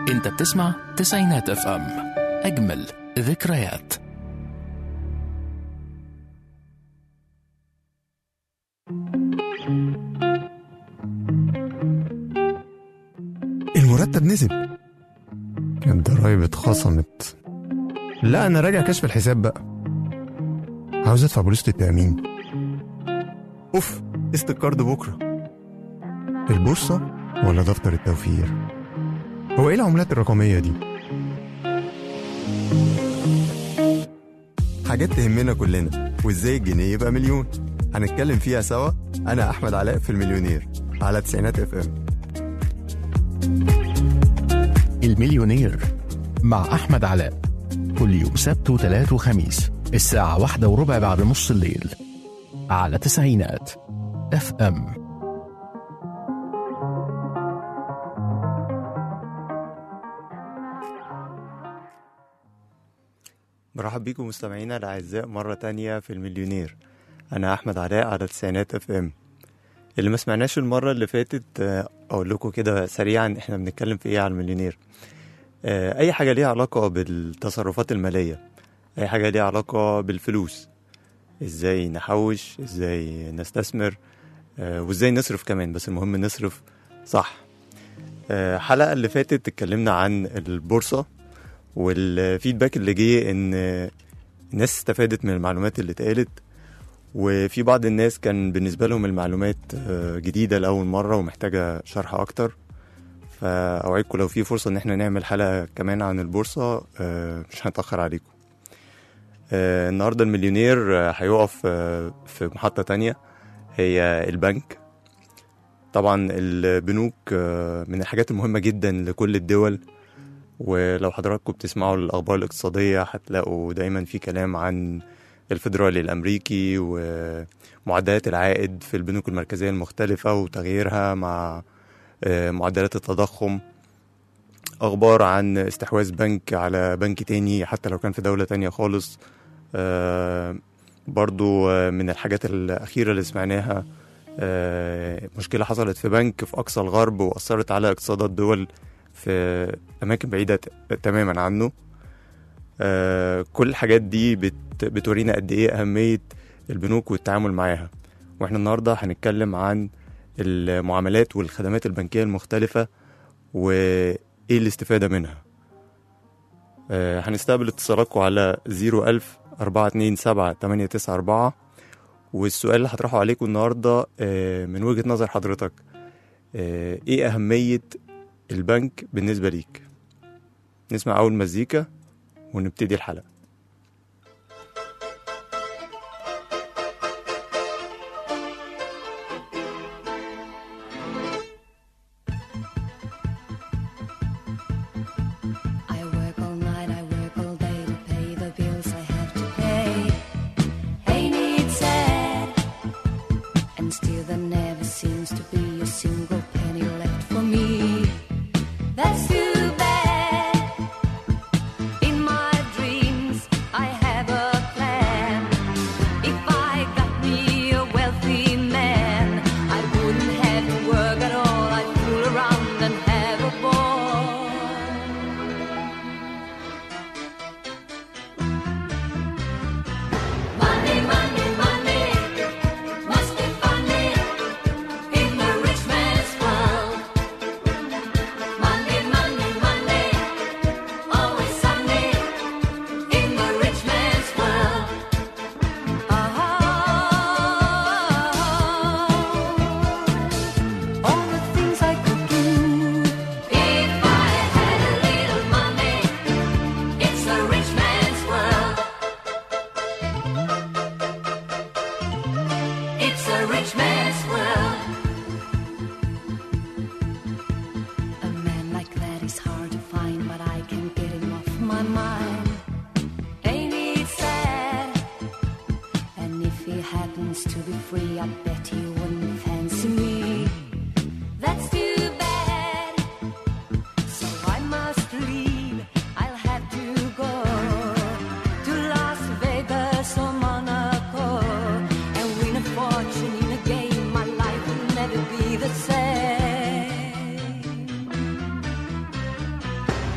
انت بتسمع تسعينات اف ام اجمل ذكريات المرتب نزل الضرايب اتخصمت لا انا راجع كشف الحساب بقى عاوز ادفع بوليسة التأمين اوف قسط الكارد بكرة البورصة ولا دفتر التوفير هو ايه العملات الرقمية دي حاجات تهمنا كلنا وازاي الجنيه يبقى مليون هنتكلم فيها سوا انا احمد علاء في المليونير على تسعينات اف ام المليونير مع احمد علاء كل يوم سبت وثلاث وخميس الساعة واحدة وربع بعد نص الليل على تسعينات اف ام مرحب بيكم مستمعينا الأعزاء مرة تانية في المليونير أنا أحمد علاء على تسعينات اف ام اللي ما سمعناش المرة اللي فاتت آه، أقول لكم كده سريعا إحنا بنتكلم في إيه على المليونير آه، أي حاجة ليها علاقة بالتصرفات المالية أي حاجة ليها علاقة بالفلوس إزاي نحوش إزاي نستثمر آه، وإزاي نصرف كمان بس المهم نصرف صح آه، الحلقة اللي فاتت اتكلمنا عن البورصة والفيدباك اللي جه ان الناس استفادت من المعلومات اللي اتقالت وفي بعض الناس كان بالنسبة لهم المعلومات آه، جديدة لأول مرة ومحتاجة شرح أكتر فأوعدكم لو في فرصة إن احنا نعمل حلقة كمان عن البورصة آه، مش هنتأخر عليكم آه، النهاردة المليونير آه، هيقف آه، في محطة تانية هي البنك طبعا البنوك آه، من الحاجات المهمة جدا لكل الدول ولو حضراتكم بتسمعوا الأخبار الاقتصادية هتلاقوا دايما في كلام عن الفيدرالي الأمريكي ومعدلات العائد في البنوك المركزية المختلفة وتغييرها مع آه، معدلات التضخم أخبار عن استحواذ بنك على بنك تاني حتى لو كان في دولة تانية خالص آه، برضو آه، من الحاجات الأخيرة اللي سمعناها آه، مشكلة حصلت في بنك في أقصى الغرب وأثرت على اقتصادات دول في أماكن بعيدة ت- تماما عنه آه، كل الحاجات دي بت بتورينا قد إيه أهمية البنوك والتعامل معاها وإحنا النهاردة هنتكلم عن المعاملات والخدمات البنكية المختلفة وإيه الاستفادة منها آه، هنستقبل اتصالاتكم على 01000 427 894 والسؤال اللي هطرحه عليكم النهاردة آه، من وجهة نظر حضرتك آه، إيه أهمية البنك بالنسبة ليك نسمع أول مزيكا ونبتدي الحلقة I work all night, I work all day to pay the bills I have to pay. Ain't it sad? And still there never seems to be a single penny left for me. That's too bad. In my dreams, I have a plan. If I got me a wealthy man, I wouldn't have to work at all. I'd fool around and have a ball. Money, money, money must be funny in the rich man's world. Money, money, money, always sunny in the rich man's world. Ah, all the things I could do if I had a little money. It's the rich man's world. It's a rich man's world. A man like that is hard to find, but I can't get him off my mind. Ain't it sad? And if he happens to be free, I bet he wouldn't fancy me. That's too bad. So I must leave. I'll have to go to Las Vegas or Monaco and win a fortune in a game. My life will never be the same.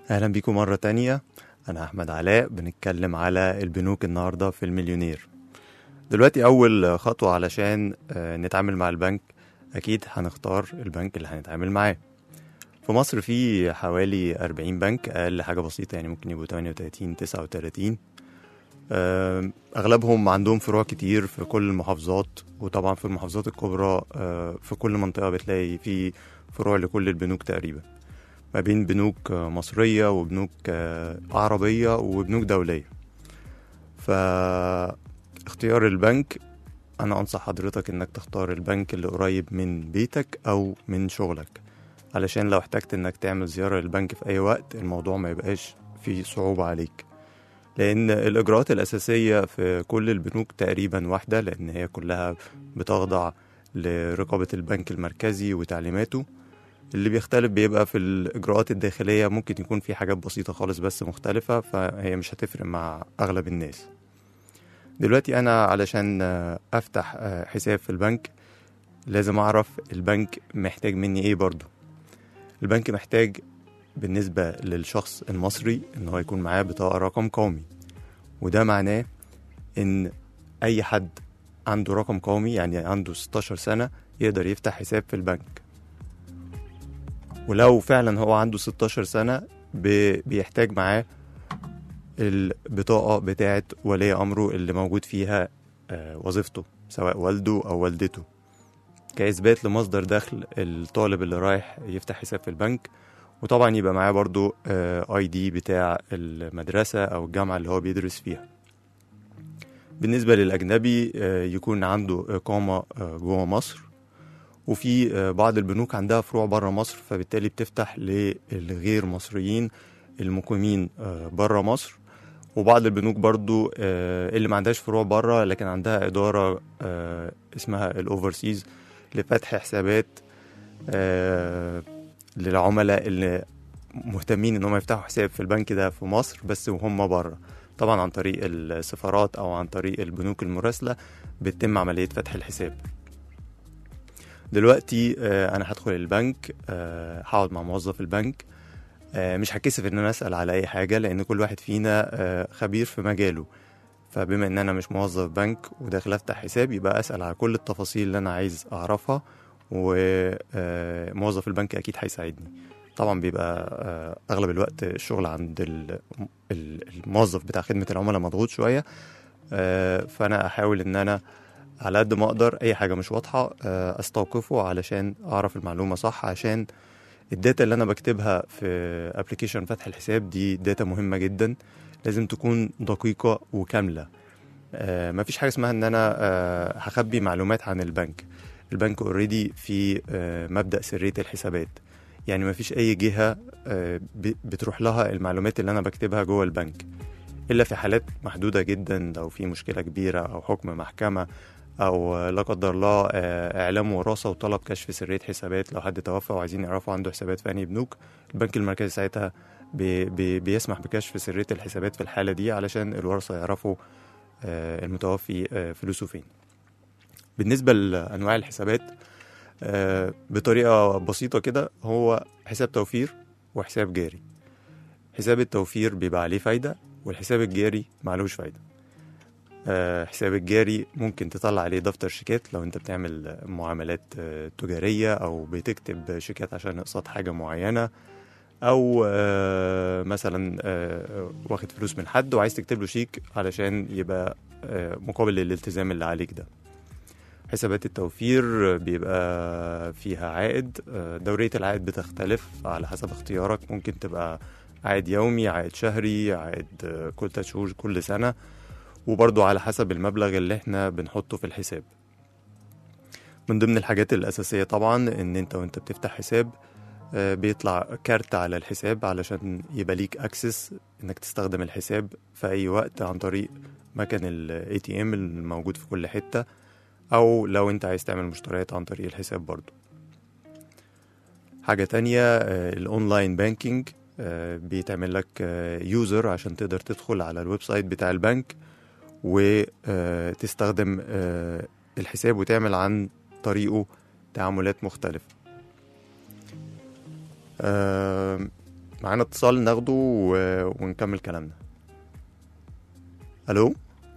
أهلا بيكم مرة تانية أنا أحمد علاء بنتكلم على البنوك النهاردة في المليونير دلوقتي أول خطوة علشان آه، نتعامل مع البنك أكيد هنختار البنك اللي هنتعامل معاه في مصر في حوالي 40 بنك أقل حاجة بسيطة يعني ممكن يبقوا 38 39 آه، أغلبهم عندهم فروع كتير في كل المحافظات وطبعا في المحافظات الكبرى آه، في كل منطقة بتلاقي في فروع لكل البنوك تقريبا ما بين بنوك آه، مصرية وبنوك آه، عربية وبنوك دولية فاختيار البنك أنا أنصح حضرتك إنك تختار البنك اللي قريب من بيتك أو من شغلك علشان لو احتجت إنك تعمل زيارة للبنك في أي وقت الموضوع ما يبقاش فيه صعوبة عليك لأن الإجراءات الأساسية في كل البنوك تقريبا واحدة لأن هي كلها بتخضع لرقابة البنك المركزي وتعليماته اللي بيختلف بيبقى في الإجراءات الداخلية ممكن يكون في حاجات بسيطة خالص بس مختلفة فهي مش هتفرق مع أغلب الناس دلوقتي أنا علشان آه، أفتح آه، حساب في البنك لازم أعرف البنك محتاج مني إيه برضو البنك محتاج بالنسبة للشخص المصري إن هو يكون معاه بطاقة رقم قومي وده معناه إن أي حد عنده رقم قومي يعني عنده 16 سنة يقدر يفتح حساب في البنك ولو فعلا هو عنده 16 سنة ب- بيحتاج معاه البطاقة بتاعة ولي أمره اللي موجود فيها آه، وظيفته سواء والده أو والدته كإثبات لمصدر دخل الطالب اللي رايح يفتح حساب في البنك وطبعا يبقى معاه برضو اي دي بتاع المدرسة أو الجامعة اللي هو بيدرس فيها بالنسبة للأجنبي آه، يكون عنده إقامة آه، جوه مصر وفي آه، بعض البنوك عندها فروع بره مصر فبالتالي بتفتح للغير مصريين المقيمين بره مصر وبعض البنوك برضو آه، اللي ما عندهاش فروع بره لكن عندها إدارة آه، اسمها الأوفرسيز لفتح حسابات آه، للعملاء اللي مهتمين ان هم يفتحوا حساب في البنك ده في مصر بس وهم بره طبعا عن طريق السفارات او عن طريق البنوك المراسله بتتم عمليه فتح الحساب دلوقتي آه، انا هدخل البنك آه، هقعد مع موظف البنك آه، مش هكسف ان انا اسال على اي حاجه لان كل واحد فينا آه، خبير في مجاله فبما ان انا مش موظف بنك وداخل افتح حساب يبقى اسال على كل التفاصيل اللي انا عايز اعرفها وموظف البنك اكيد هيساعدني طبعا بيبقى آه، اغلب الوقت الشغل عند ال- ال- الموظف بتاع خدمه العملاء مضغوط شويه آه، فانا احاول ان انا على قد ما اقدر اي حاجه مش واضحه آه، استوقفه علشان اعرف المعلومه صح عشان الداتا اللي انا بكتبها في ابلكيشن فتح الحساب دي داتا مهمه جدا لازم تكون دقيقه وكامله آه، مفيش حاجه اسمها ان انا آه، هخبي معلومات عن البنك البنك اوريدي في آه، مبدا سريه الحسابات يعني مفيش اي جهه آه، ب- بتروح لها المعلومات اللي انا بكتبها جوه البنك الا في حالات محدوده جدا لو في مشكله كبيره او حكم محكمه او آه، لا قدر الله آه، اعلام وراثه وطلب كشف سريه حسابات لو حد توفى وعايزين يعرفوا عنده حسابات في انهي بنوك البنك المركزي ساعتها بي بي بيسمح بكشف سريه الحسابات في الحاله دي علشان الورثه يعرفوا آه، المتوفي آه، فلوسه فين بالنسبه لانواع الحسابات آه، بطريقه بسيطه كده هو حساب توفير وحساب جاري حساب التوفير بيبقى عليه فايده والحساب الجاري معلوش فايده آه، حساب الجاري ممكن تطلع عليه دفتر شيكات لو انت بتعمل معاملات آه، تجاريه او بتكتب شيكات عشان اقساط حاجه معينه او آه، مثلا آه، واخد فلوس من حد وعايز تكتب له شيك علشان يبقى آه، مقابل للالتزام اللي عليك ده حسابات التوفير بيبقى فيها عائد آه، دورية العائد بتختلف على حسب اختيارك ممكن تبقى عائد يومي عائد شهري عائد آه، كل تلات شهور كل سنة وبرضو على حسب المبلغ اللي احنا بنحطه في الحساب من ضمن الحاجات الأساسية طبعا ان انت وانت بتفتح حساب آه، بيطلع كارت على الحساب علشان يبقى ليك اكسس انك تستخدم الحساب في اي وقت عن طريق مكان الاي تي ام الموجود في كل حتة او لو انت عايز تعمل مشتريات عن طريق الحساب برضو حاجة تانية آه، الاونلاين بانكينج آه، بيتعمل لك يوزر عشان تقدر تدخل على الويب سايت بتاع البنك وتستخدم الحساب وتعمل عن طريقه تعاملات مختلفة آه، معانا اتصال ناخده و... ونكمل كلامنا الو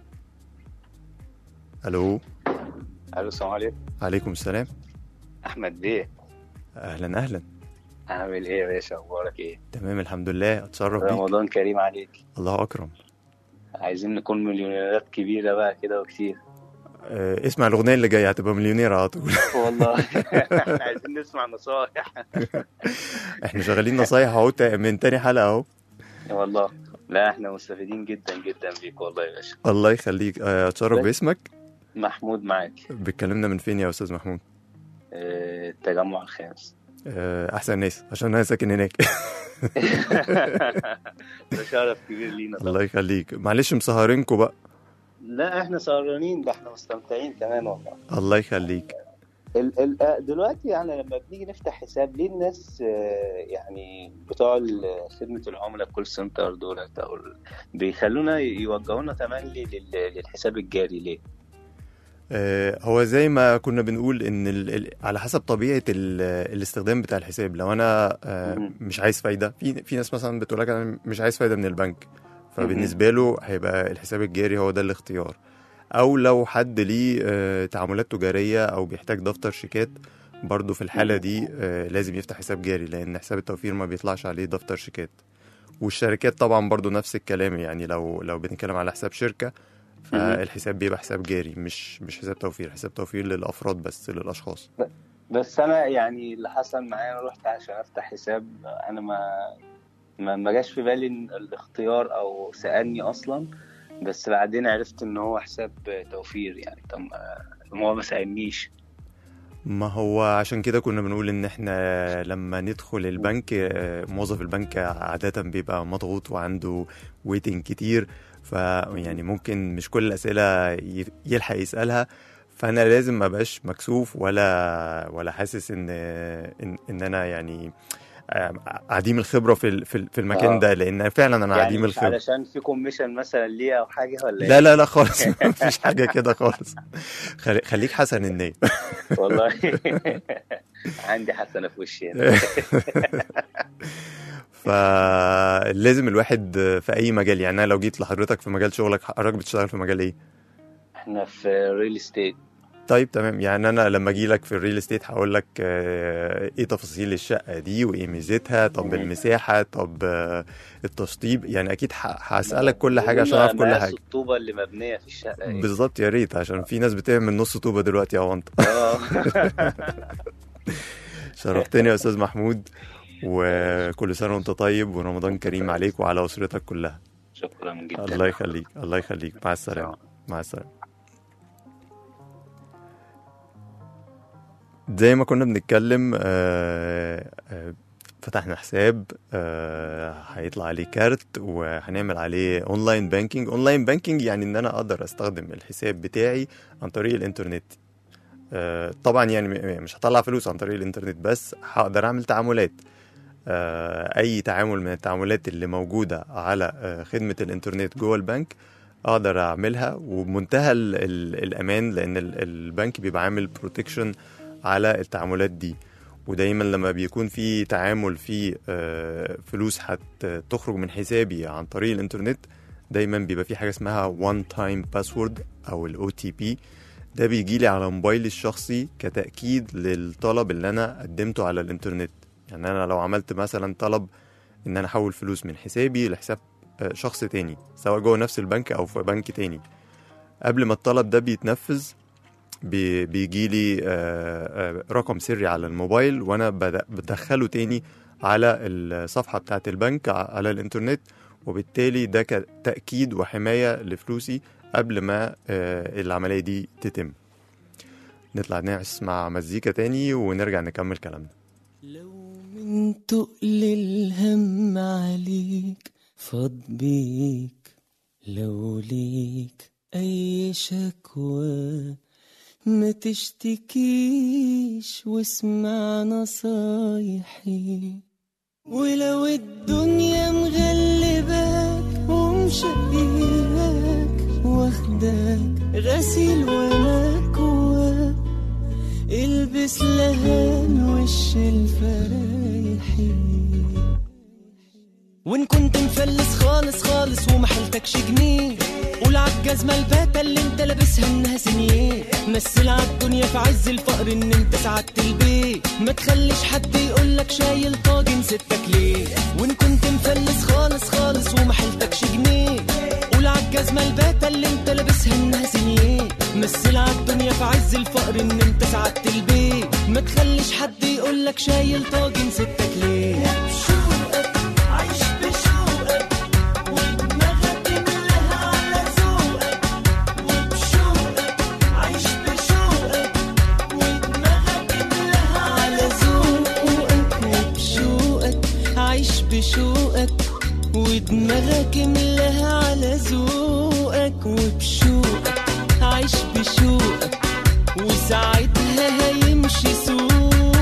الو الو السلام عليكم عليكم السلام احمد بيه اهلا اهلا عامل ايه يا باشا اخبارك ايه تمام الحمد لله اتشرف بيك رمضان كريم عليك الله اكرم عايزين نكون مليونيرات كبيره بقى كده وكتير آه، اسمع الاغنيه اللي جايه هتبقى مليونير على طول والله احنا عايزين نسمع نصايح احنا شغالين نصايح اهو تا- من تاني حلقه اهو والله لا احنا مستفيدين جدا جدا بيك والله يا باشا الله يخليك آه، اتشرف بس. باسمك محمود معاك بتكلمنا من فين يا استاذ محمود آه، التجمع الخامس آه، احسن ناس عشان انا ساكن هناك ده شرف كبير لينا طبعا الله يخليك معلش مسهرينكوا بقى لا احنا سهرانين ده احنا مستمتعين كمان والله الله يخليك ال ال آه، دلوقتي يعني لما بنيجي نفتح حساب ليه الناس آه، يعني بتوع ال- خدمة العملاء الكول سنتر دولت او ال- بيخلونا يوجهونا تملي لل- للحساب الجاري ليه؟ آه، هو زي ما كنا بنقول ان ال... ال- على حسب طبيعه ال... الاستخدام بتاع الحساب لو انا آه، مهم. مش عايز فايده في في ناس مثلا بتقول لك انا مش عايز فايده من البنك فبالنسبه له هيبقى الحساب الجاري هو ده الاختيار او لو حد ليه آه، تعاملات تجاريه او بيحتاج دفتر شيكات برضه في الحاله دي آه، لازم يفتح حساب جاري لان حساب التوفير ما بيطلعش عليه دفتر شيكات والشركات طبعا برضه نفس الكلام يعني لو لو بنتكلم على حساب شركه فالحساب بيبقى حساب جاري مش مش حساب توفير حساب توفير للافراد بس للاشخاص بس انا يعني اللي حصل معايا انا رحت عشان افتح حساب انا ما ما ما جاش في بالي إن الاختيار او سألني اصلا بس بعدين عرفت ان هو حساب توفير يعني طب ما- هو ما سألنيش ما هو عشان كده كنا بنقول ان احنا لما ندخل البنك آه، موظف البنك عادة بيبقى مضغوط وعنده ويتنج كتير فيعني ممكن مش كل الاسئلة ي- يلحق يسألها فانا لازم ما بقاش مكسوف ولا ولا حاسس ان ان, إن انا يعني آه، عديم الخبرة في ال- في ال- في المكان آه. ده لان فعلا انا يعني عديم مش الخبرة علشان في كوميشن مثلا ليه او حاجه ولا لا لا لا خالص مفيش حاجة كده خالص خلي- خليك حسن النية والله عندي حسنه في وشي هنا. فلازم الواحد في اي مجال يعني انا لو جيت لحضرتك في مجال شغلك حضرتك بتشتغل في مجال ايه احنا في ريل استيت طيب تمام يعني انا لما اجي لك في الريل استيت هقول لك آه، ايه تفاصيل الشقه دي وايه ميزتها طب مم. المساحه طب آه، التشطيب يعني اكيد ه- هسالك كل حاجه عشان اعرف كل مقاس حاجه الطوبه اللي مبنيه في الشقه ايه بالظبط يا ريت عشان في ناس بتعمل نص طوبه دلوقتي يا وانت اه شرفتني يا استاذ محمود وكل سنه وانت طيب ورمضان كريم عليك وعلى اسرتك كلها شكرا جدا الله يخليك الله يخليك مع السلامه مع السلامة زي ما كنا بنتكلم آه، آه، فتحنا حساب آه، هيطلع عليه كارت وهنعمل عليه اونلاين بانكينج اونلاين بانكينج يعني ان انا اقدر استخدم الحساب بتاعي عن طريق الانترنت آه، طبعا يعني م- مش هطلع فلوس عن طريق الانترنت بس هقدر اعمل تعاملات آه، اي تعامل من التعاملات اللي موجوده على آه، خدمه الانترنت جوه البنك اقدر اعملها وبمنتهى ال ال الامان لان ال- البنك بيبقى عامل بروتكشن على التعاملات دي ودايما لما بيكون في تعامل في آه، فلوس هتخرج من حسابي عن طريق الانترنت دايما بيبقى في حاجه اسمها وان تايم باسورد او الاو تي بي ده بيجي لي على موبايلي الشخصي كتاكيد للطلب اللي انا قدمته على الانترنت يعني انا لو عملت مثلا طلب ان انا احول فلوس من حسابي لحساب آه، شخص تاني سواء جوه نفس البنك او في بنك تاني قبل ما الطلب ده بيتنفذ بي بيجي لي رقم سري على الموبايل وانا بد- بدخله تاني على الصفحه بتاعت البنك ع- على الانترنت وبالتالي ده كتاكيد وحمايه لفلوسي قبل ما آه، العمليه دي تتم نطلع نسمع مزيكا تاني ونرجع نكمل كلامنا لو من تقل الهم عليك فاض بيك لو ليك أي شكوى ما تشتكيش واسمع نصايحي ولو الدنيا مغلباك ومشقياك واخداك غسيل ومكواك البس لهان وش الفرايحي وان كنت مفلس خالص خالص وما حيلتكش جنيه قول عالجزمة الباتة اللي انت لابسها انها سنيه مثل عالدنيا في عز الفقر ان انت سعدت البيت ما تخليش حد يقولك شايل طاجن ستك ليه وان كنت مفلس خالص خالص وما حيلتكش جنيه قول عالجزمة الباتة اللي انت لابسها انها سنيه مثل عالدنيا في عز الفقر ان انت سعدت البيت ما تخليش حد يقولك شايل طاجن ستك ليه عيش بشوقك ودماغك كلها على ذوقك وبشوقك عيش بشوقك ودماغك كلها على ذوقك وبشوقك عيش بشوقك ودماغك ملاها على ذوقك وبشوقك عيش بشوقك وساعتها هيمشي سوقك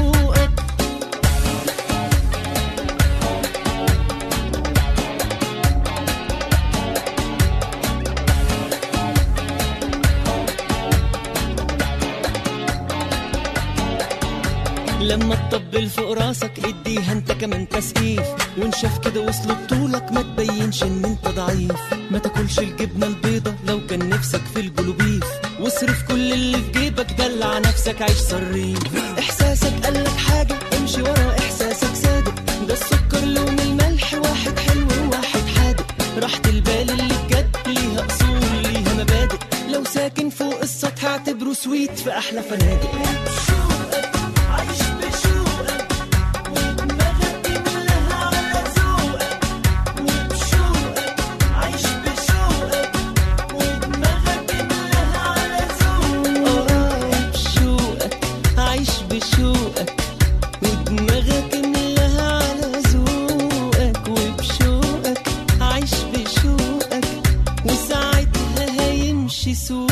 لما تطبل فوق راسك اديها انت كمان تسقيف وان شاف كده وصل بطولك ما تبينش ان انت ضعيف ما تاكلش الجبنه البيضه لو كان نفسك في البلوبيف واصرف كل اللي في جيبك دلع نفسك عيش صريف احساسك قالك حاجه امشي ورا احساسك صادق ده السكر لون الملح واحد حلو وواحد حادق راحة البال اللي بجد ليها اصول ليها مبادئ لو ساكن فوق السطح اعتبره سويت في احلى فنادق عيش بشوقك ودماغك كلها على ذوقك وبشوقك عيش بشوقك ودماغك كلها على ذوقك وبشوقك عيش بشوقك ودماغك ملاها على ذوقك وبشوقك عيش بشوقك وساعتها هيمشي سوقك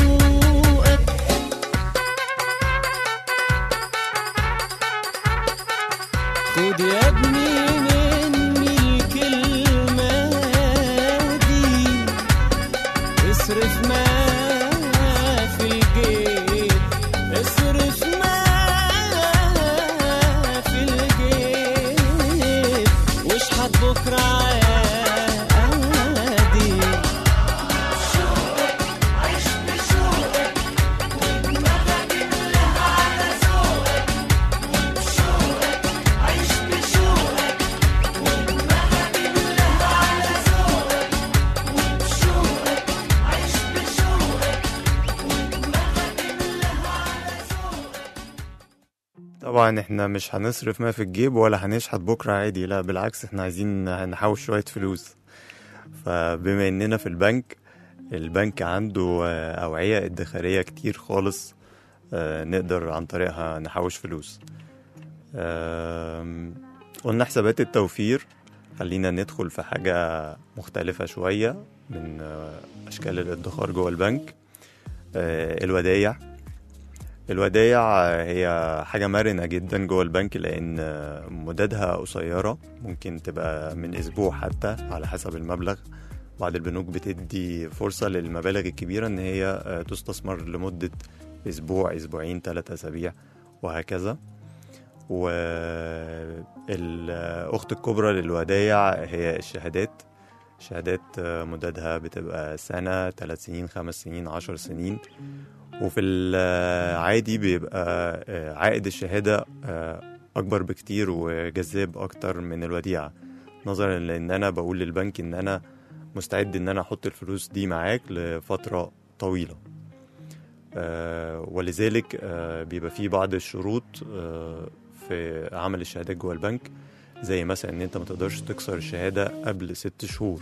خد يا ابني مني الكلمة دي اصرف ما في الجيب اصرف ما في الجيب واشحت بكرة عادي طبعا احنا مش هنصرف ما في الجيب ولا هنشحت بكرة عادي لا بالعكس احنا عايزين نحوش شوية فلوس فبما اننا في البنك البنك عنده آه، أوعية ادخارية كتير خالص آه، نقدر عن طريقها نحوش فلوس آم، قلنا حسابات التوفير خلينا ندخل في حاجة مختلفة شوية من آه، أشكال الادخار جوه البنك آه، الودايع الودايع هي حاجة مرنة جدا جوه البنك لأن مدتها قصيرة ممكن تبقى من أسبوع حتى على حسب المبلغ بعض البنوك بتدي فرصة للمبالغ الكبيرة إن هي تستثمر لمدة أسبوع أسبوعين ثلاثة أسابيع وهكذا والأخت الكبرى للودايع هي الشهادات شهادات مدتها بتبقى سنة ثلاث سنين خمس سنين عشر سنين وفي العادي بيبقى عائد الشهادة أكبر بكتير وجذاب أكتر من الوديعة نظرا لأن أنا بقول للبنك إن أنا مستعد إن أنا أحط الفلوس دي معاك لفترة طويلة ولذلك بيبقى في بعض الشروط في عمل الشهادات جوه البنك زي مثلا ان انت ما تقدرش تكسر الشهاده قبل ست شهور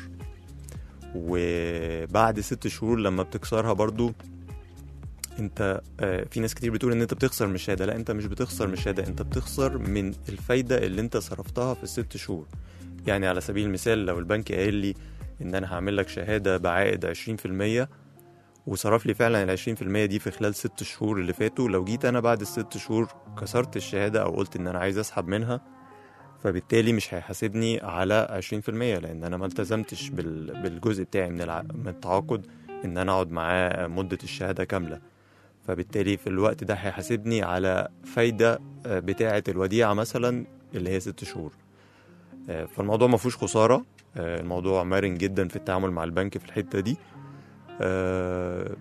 وبعد ست شهور لما بتكسرها برضو انت في ناس كتير بتقول ان انت بتخسر من الشهاده لا انت مش بتخسر من الشهاده انت بتخسر من الفايده اللي انت صرفتها في الست شهور يعني على سبيل المثال لو البنك قال لي ان انا هعمل لك شهاده بعائد 20% وصرف لي فعلا ال 20% دي في خلال ست شهور اللي فاتوا لو جيت انا بعد الست شهور كسرت الشهاده او قلت ان انا عايز اسحب منها فبالتالي مش هيحاسبني على 20% لان انا ما التزمتش بال- بالجزء بتاعي من الع- من التعاقد ان انا اقعد معاه مده الشهاده كامله فبالتالي في الوقت ده هيحاسبني على فايده بتاعه الوديعه مثلا اللي هي ست شهور فالموضوع ما فيهوش خساره آه، الموضوع مرن جدا في التعامل مع البنك في الحتة دي آه،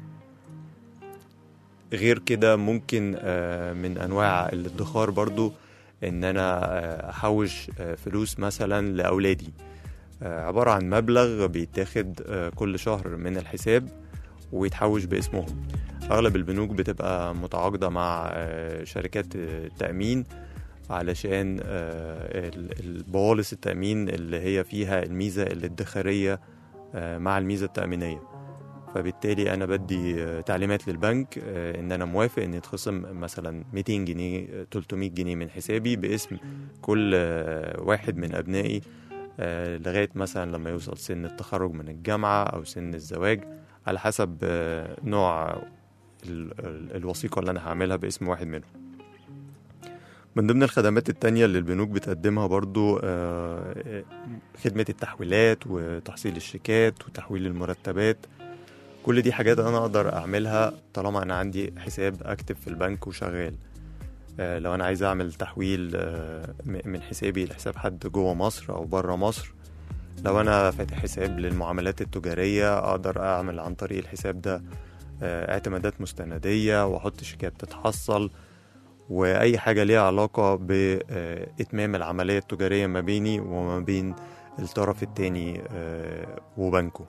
غير كده ممكن آه، من انواع الادخار برضو ان انا آه، احوش آه، فلوس مثلا لاولادي آه، عبارة عن مبلغ بيتاخد آه، كل شهر من الحساب ويتحوش باسمهم اغلب البنوك بتبقى متعاقدة مع آه، شركات التأمين علشان آه، ال- البوالص التأمين اللي هي فيها الميزة الادخارية آه، مع الميزة التأمينية فبالتالي انا بدي آه، تعليمات للبنك آه، ان انا موافق ان يتخصم مثلا 200 جنيه آه، 300 جنيه من حسابي باسم كل آه، واحد من ابنائي آه، لغايه مثلا لما يوصل سن التخرج من الجامعه او سن الزواج على حسب آه، نوع ال- ال- الوثيقه اللي انا هعملها باسم واحد منهم من ضمن الخدمات التانية اللي البنوك بتقدمها برضو آه، خدمة التحويلات وتحصيل الشيكات وتحويل المرتبات كل دي حاجات انا اقدر اعملها طالما انا عندي حساب اكتف في البنك وشغال آه، لو انا عايز اعمل تحويل آه، م- من حسابي لحساب حد جوه مصر او بره مصر لو انا فاتح حساب للمعاملات التجارية اقدر اعمل عن طريق الحساب ده آه، اعتمادات مستندية واحط شيكات تتحصل واي حاجة ليها علاقة باتمام العملية التجارية ما بيني وما بين الطرف التاني آه، وبنكه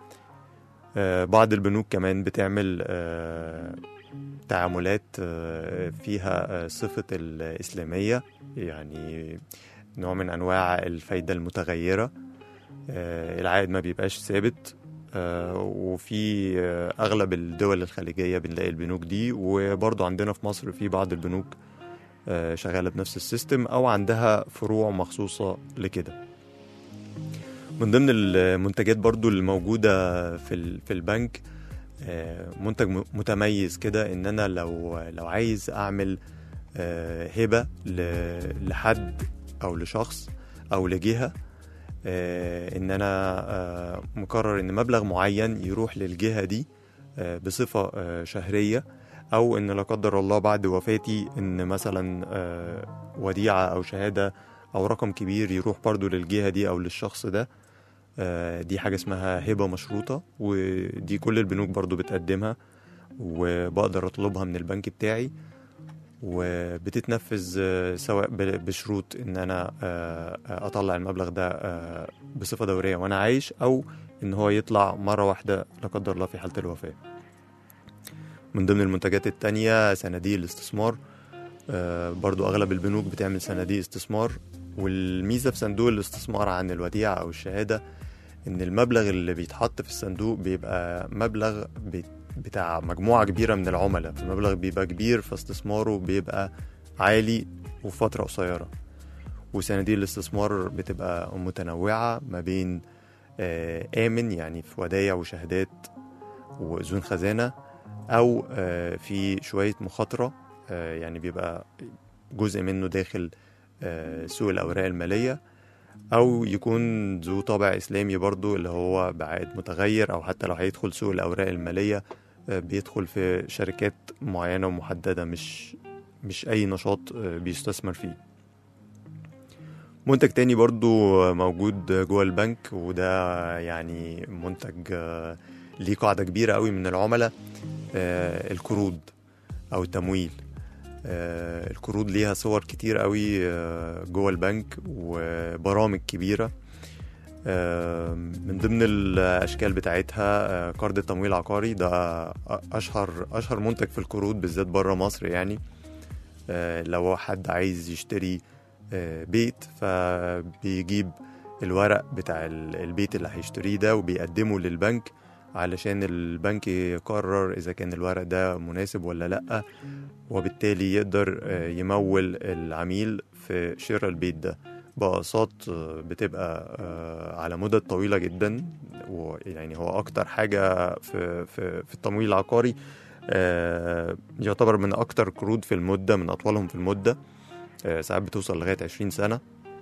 آه، بعض البنوك كمان بتعمل آه، تعاملات آه، فيها آه، صفة الإسلامية يعني نوع من أنواع الفايدة المتغيرة آه، العائد ما بيبقاش ثابت آه، وفي آه، أغلب الدول الخليجية بنلاقي البنوك دي وبرضو عندنا في مصر في بعض البنوك آه، شغالة بنفس السيستم أو عندها فروع مخصوصة لكده من ضمن المنتجات برضو الموجودة في ال- في البنك آه، منتج م- متميز كده ان انا لو لو عايز اعمل آه، هبة ل- لحد او لشخص او لجهة آه، ان انا آه، مقرر ان مبلغ معين يروح للجهة دي آه، بصفة آه، شهرية او ان لا قدر الله بعد وفاتي ان مثلا آه، وديعة او شهادة او رقم كبير يروح برضو للجهة دي او للشخص ده آه، دي حاجة اسمها هبة مشروطة ودي كل البنوك برضو بتقدمها وبقدر اطلبها من البنك بتاعي وبتتنفذ آه، سواء ب- بشروط ان انا آه، اطلع المبلغ ده آه، بصفة دورية وانا عايش او ان هو يطلع مرة واحدة لا قدر الله في حالة الوفاة من ضمن المنتجات التانية صناديق الاستثمار آه، برضو اغلب البنوك بتعمل صناديق استثمار والميزة في صندوق الاستثمار عن الوديعة او الشهادة ان المبلغ اللي بيتحط في الصندوق بيبقى مبلغ بي- بتاع مجموعة كبيرة من العملاء المبلغ بيبقى كبير فاستثماره بيبقى عالي وفي فترة قصيرة وصناديق الاستثمار بتبقى متنوعة ما بين آه، آمن يعني في ودايع وشهادات وأذون خزانة أو آه، في شوية مخاطرة آه، يعني بيبقى جزء منه داخل آه، سوق الأوراق المالية أو يكون ذو طابع إسلامي برضو اللي هو بعائد متغير أو حتى لو هيدخل سوق الأوراق المالية آه، بيدخل في شركات معينة ومحددة مش مش أي نشاط آه، بيستثمر فيه منتج تاني برضو موجود جوه البنك وده يعني منتج آه، ليه قاعدة كبيرة قوي من العملاء آه، القروض أو التمويل آه، القروض ليها صور كتير قوي آه، جوه البنك وبرامج كبيرة آه، من ضمن الأشكال بتاعتها آه، قرض التمويل العقاري ده أشهر أشهر منتج في القروض بالذات بره مصر يعني آه، لو حد عايز يشتري آه، بيت فبيجيب الورق بتاع ال- البيت اللي هيشتريه ده وبيقدمه للبنك علشان البنك يقرر إذا كان الورق ده مناسب ولا لأ وبالتالي يقدر آه، يمول العميل في شراء البيت ده بأقساط آه، بتبقى آه، على مدة طويلة جدا ويعني هو أكتر حاجة في, في, في التمويل العقاري آه، يعتبر من أكتر قروض في المدة من أطولهم في المدة آه، ساعات بتوصل لغاية 20 سنة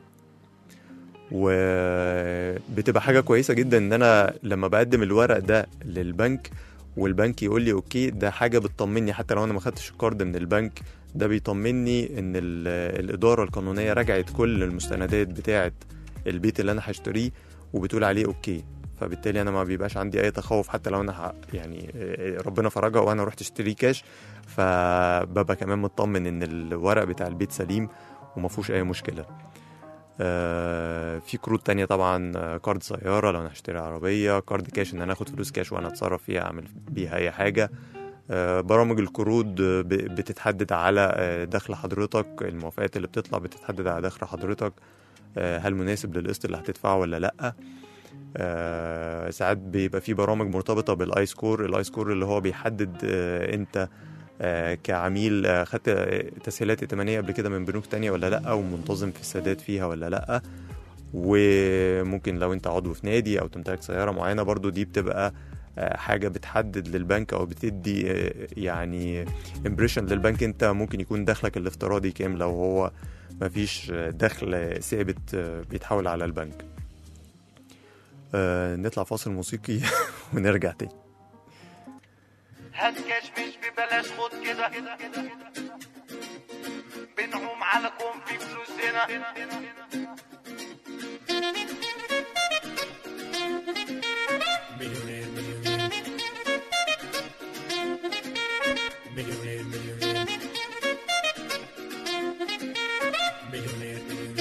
وبتبقى حاجة كويسة جدا ان انا لما بقدم الورق ده للبنك والبنك يقول لي اوكي ده حاجة بتطمني حتى لو انا ما خدتش الكارد من البنك ده بيطمني ان ال- الادارة القانونية راجعت كل المستندات بتاعة البيت اللي انا هشتريه وبتقول عليه اوكي فبالتالي انا ما بيبقاش عندي اي تخوف حتى لو انا ح- يعني آه، ربنا فرجها وانا رحت اشتري كاش فببقى كمان مطمن ان الورق بتاع البيت سليم وما فيهوش اي مشكله آه، في كروت تانية طبعا آه، كارد سيارة لو انا هشتري عربية كارد كاش ان انا اخد فلوس كاش وانا اتصرف فيها اعمل بيها اي حاجة آه، برامج القروض آه، ب- بتتحدد على آه، دخل حضرتك الموافقات اللي بتطلع بتتحدد على دخل حضرتك آه، هل مناسب للقسط اللي هتدفعه ولا لا آه، ساعات بيبقى في برامج مرتبطة بالاي سكور الاي سكور اللي هو بيحدد آه، انت آه، كعميل آه، خدت آه، تسهيلات ائتمانية قبل كده من بنوك تانية ولا لأ ومنتظم في السداد فيها ولا لأ وممكن لو انت عضو في نادي او تمتلك سيارة معينة برضو دي بتبقى آه، حاجة بتحدد للبنك او بتدي آه، يعني امبريشن للبنك انت ممكن يكون دخلك الافتراضي كام لو هو مفيش آه، دخل ثابت آه، بيتحول على البنك آه، نطلع فاصل موسيقي ونرجع تاني هتكاش مش ببلاش خد كده بنعوم على كون في فلوسنا مليونير مليونير مليونير مليونير مليونير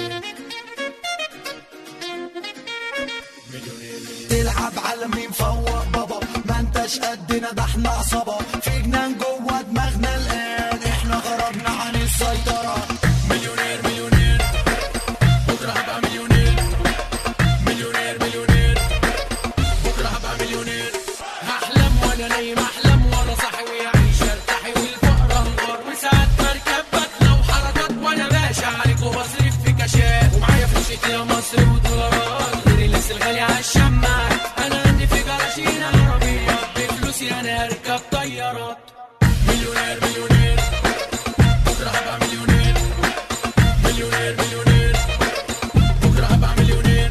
مليونير تلعب على مين فوق بابا ما انتش قدنا ده احنا عصابة في جنان جوه دماغنا الآن احنا خرجنا عن السيطرة مليونير مليونير بكره هبقى مليونير مليونير مليونير بكره هبقى مليونير هحلم وانا نايم احلم وانا صاحي ويعيش ارتاحي والفقر انهار وساعات بركب بطلع وحركات وانا باشا عليك وبصرف في كاشات ومعايا فلوس يا مصر ودولارات غير اللبس الغالي على الشماعات انا عندي في جراشين عربيات بفلوسي انا هركب طيارات مليونير مليونير بكره هبقى مليونير مليونير مليونير بكره هبقى مليونير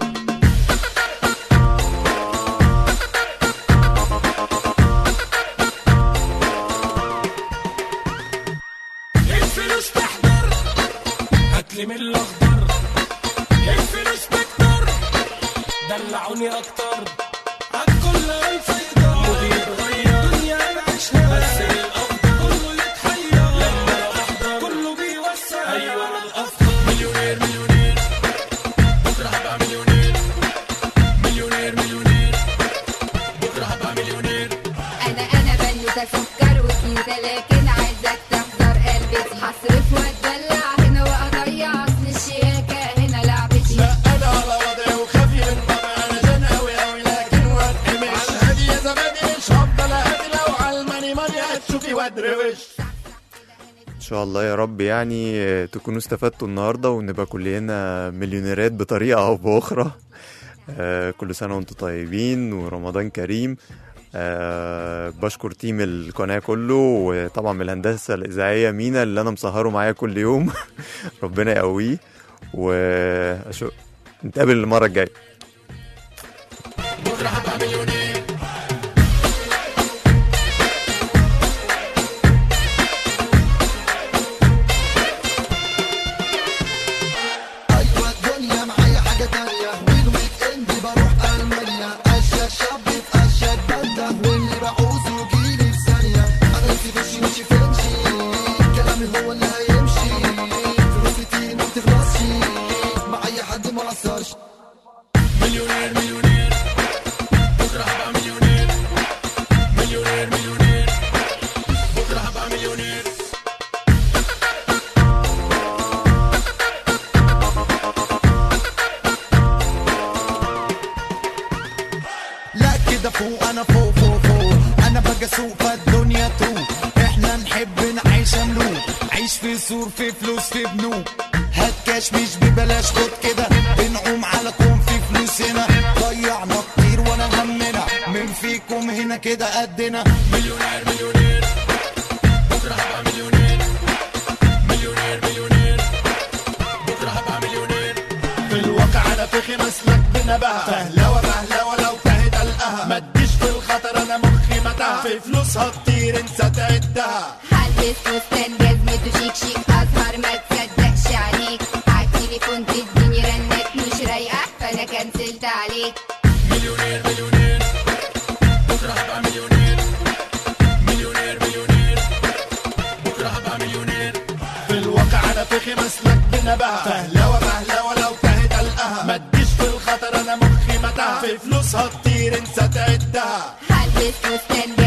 الفلوس تحضر هاتلي من الاخضر الفلوس تكتر دلعوني اكتر عالكل الفيضة مودي يتغير دنيا نعيشها بس الافضل كله يتحير لما احضر كله بيوسع ايوه انا الافضل مليونير مليونير بكره هبقى مليونير مليونير مليونير بكره هبقى مليونير انا انا بنوتة سكر وكيسة لكن عايزك تحضر قلبي هصرف واتدلع هنا واضيع اصل الشياكة هنا لعبتي لا انا على وضعي وخافي من طبعي انا جن اوي اوي لكن واتقمش على الهادي يا زبادي مش هفضل اهدي لو على الماني ماني هتشوفي وادروش ان شاء الله يا رب يعني آه، تكونوا استفدتوا النهارده ونبقى كلنا مليونيرات بطريقه او باخرى آه، كل سنه وانتم طيبين ورمضان كريم أه بشكر تيم القناه كله وطبعا من الهندسه الاذاعيه مينا اللي انا مسهره معايا كل يوم ربنا يقويه وأشو... نتقابل المره الجايه بكره هبقى مليونير ايوه الدنيا معايا حاجة تانية والويك اند بروح المانيا اشيك شاب في اشيك بنده واللي بعوزه يجيلي في ثانية انا نفسي بشي مشي فيمشي كلامي هو اللي هيمشي فلوسي تيجي ما بتخلصش مع اي حد ما قصرش مليونير مليونير بكره هبقى مليونير مليونير مليونير بكره هبقى مليونير لا كده فوق انا فوق فوق فوق انا بقى سوق فالدنيا تروق احنا نحب نعيش ملوك عيش في سور في فلوس في بنوك هات كاش مش ببلاش خد كده بنعوم على كون في فلوس هنا ضيعنا كتير وانا همنا من فيكم هنا كده قدنا مليونير مليونير بكره هبقى مليونير مليونير مليونير بكره هبقى مليونير في الواقع انا فخي مسلك بنبهة فهلوة بهلوة لو تهدى القها ما تجيش في الخطر انا مخي متاهة في فلوسها كتير انسى تعدها هلبس فستان جزمته شيك شيك اسهر ما تصدقش عليك عالتليفون تديني رنات مش رايقة فانا كنسلت عليك عليك مليونير مليونير بكره هبقى مليونير مليونير مليونير بكره هبقى مليونير في الواقع انا في مسلك بنبهة فهلوة مهلوة لو تهت القها ما تجيش في الخطر انا مخي متاهة في فلوسها كتير انسى تعدها هلبس فستان